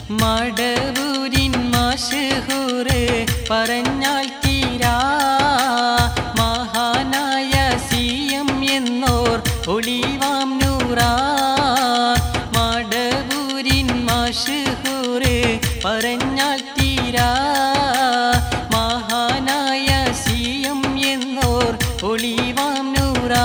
മടവൂരിൻ മഷഹൂറ് പറഞ്ഞാൽ തീരാ മഹാനായ സി എം എന്നോർ ഒളിവാം നൂറാ മടവൂരിൻ മഷഹൂറ് പറഞ്ഞാൽ തീരാ മഹാനായ സി എം എന്നോർ ഒളിവാം നൂറാ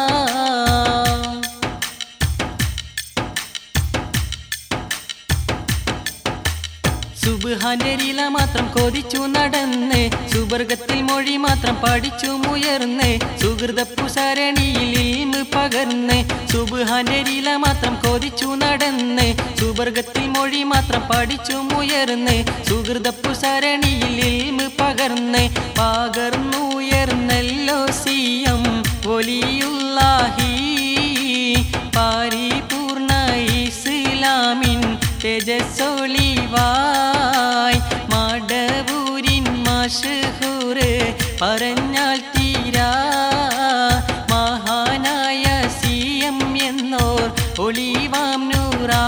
സുബാനരില മാത്രം കൊതിച്ചു നടന്ന് സുവർഗത്തിൽ മൊഴി മാത്രം പഠിച്ചു മുയർന്ന് സുഹൃതപ്പു സരണിയിൽ ഇൽമ് പകർന്ന് സുബാനരില മാത്രം കൊതിച്ചു നടന്ന് സുവർഗത്തിൽ മൊഴി മാത്രം പഠിച്ചു മുയർന്ന് സുഹൃതപ്പു സരണിയിൽ ഇൽമ് പകർന്ന് പകർന്നുയർന്നല്ലോ സിയം ഒലിയുല്ലാഹി പരിപൂർണ ഇസ്ലാമിൻ തേജസ്സൊളിവായ് മടവൂരിൻ മഷഹൂറ് പറഞ്ഞാൽ തീരാ മഹാനായ സി എം എന്നോർ ഒളിവാം നൂറാ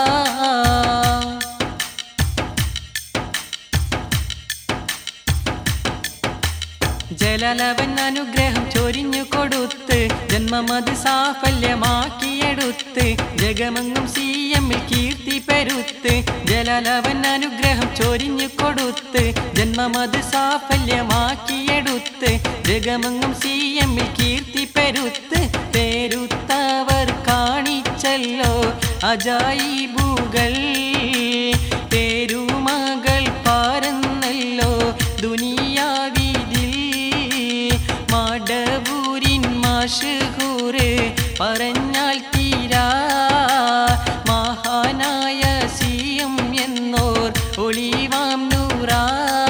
ജലലവൻ അനുഗ്രഹം ചൊരിഞ്ഞു കൊടുത്ത് ജന്മമത് സാഫല്യമാക്കിയെടുത്ത് ജഗമങ്ങും സി എമ്മിൽ കീർത്തി പെരുത്ത് ജലലവൻ അനുഗ്രഹം ചൊരിഞ്ഞു കൊടുത്ത് ജന്മമത് സാഫല്യമാക്കിയെടുത്ത് ജഗമങ്ങും സി എമ്മിൽ കീർത്തി പെരുത്ത് പേരുത്തവർ കാണിച്ചല്ലോ അജായിബുകൾ പേരുമകൾ പാരന്നല്ലോ ദുനിയാവിതിൽ മടവൂരിൻ മഷഹൂറ് പറഞ്ഞാൽ തീരാ മഹാനായ സി എം എന്നോർ ഒളിവാം നൂറാ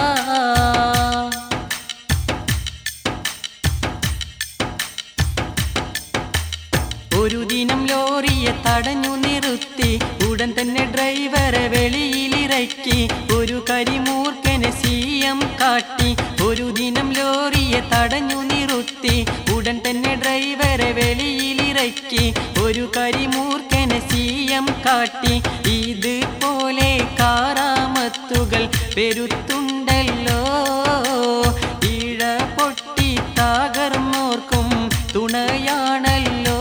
ഒരു ദിനം ലോറിയെ തടഞ്ഞു നിർത്തി ഉടൻ തന്നെ ഡ്രൈവറെ വെളിയിലിറക്കി ഒരു കരിമൂർക്കനെ സി എം കാട്ടി ഒരു ദിനം ലോറിയെ തടഞ്ഞു നിർത്തി ഉടൻ തന്നെ ഡ്രൈവറെ വെളിയിലിറക്കി ഒരു കരിമൂർക്കനെ സി എം കാട്ടി ഇതുപോലെ കാറാമത്തുകൾ പെരുത്തുണ്ടല്ലോ ഇഴ പൊട്ടി തകർന്നോർക്കും തുണയാണല്ലോ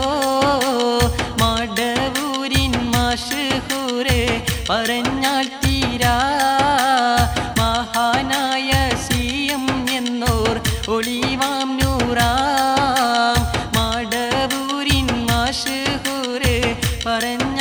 മടവൂരിൻ മഷഹൂറ് പറഞ്ഞാൽ തീരാ മഹാനായ സി എം എന്നോർ ഒളിവാം നൂറാം മടവൂരിൻ മഷഹൂറ് പറഞ്ഞ